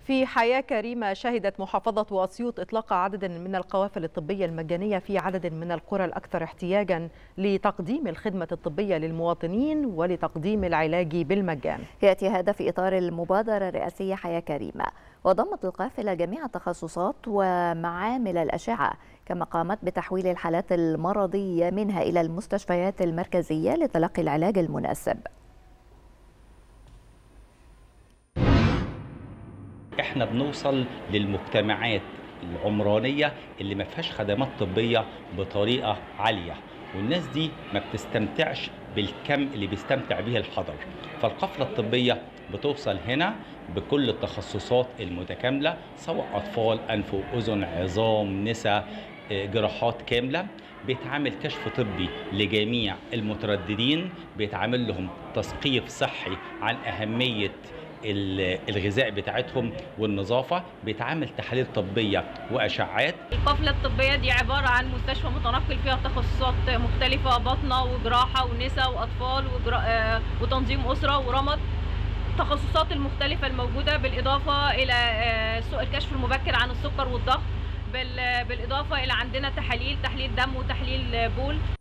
في حياة كريمة شهدت محافظة أسيوط إطلاق عدد من القوافل الطبية المجانية في عدد من القرى الأكثر احتياجا لتقديم الخدمة الطبية للمواطنين ولتقديم العلاج بالمجان يأتي هذا في إطار المبادرة الرئاسية حياة كريمة وضمت القافلة جميع التخصصات ومعامل الأشعة كما قامت بتحويل الحالات المرضية منها إلى المستشفيات المركزية لتلقي العلاج المناسب احنا بنوصل للمجتمعات العمرانيه اللي ما فيهاش خدمات طبيه بطريقه عاليه والناس دي ما بتستمتعش بالكم اللي بيستمتع به الحضر فالقفله الطبيه بتوصل هنا بكل التخصصات المتكامله سواء اطفال انف واذن عظام نساء جراحات كامله بيتعمل كشف طبي لجميع المترددين بيتعمل لهم تثقيف صحي عن اهميه الغذاء بتاعتهم والنظافه بيتعامل تحاليل طبيه واشعات القافله الطبيه دي عباره عن مستشفى متنقل فيها تخصصات مختلفه بطنه وجراحه ونساء واطفال وجرا... وتنظيم اسره ورمد التخصصات المختلفه الموجوده بالاضافه الى سوق الكشف المبكر عن السكر والضغط بالاضافه الى عندنا تحاليل تحليل دم وتحليل بول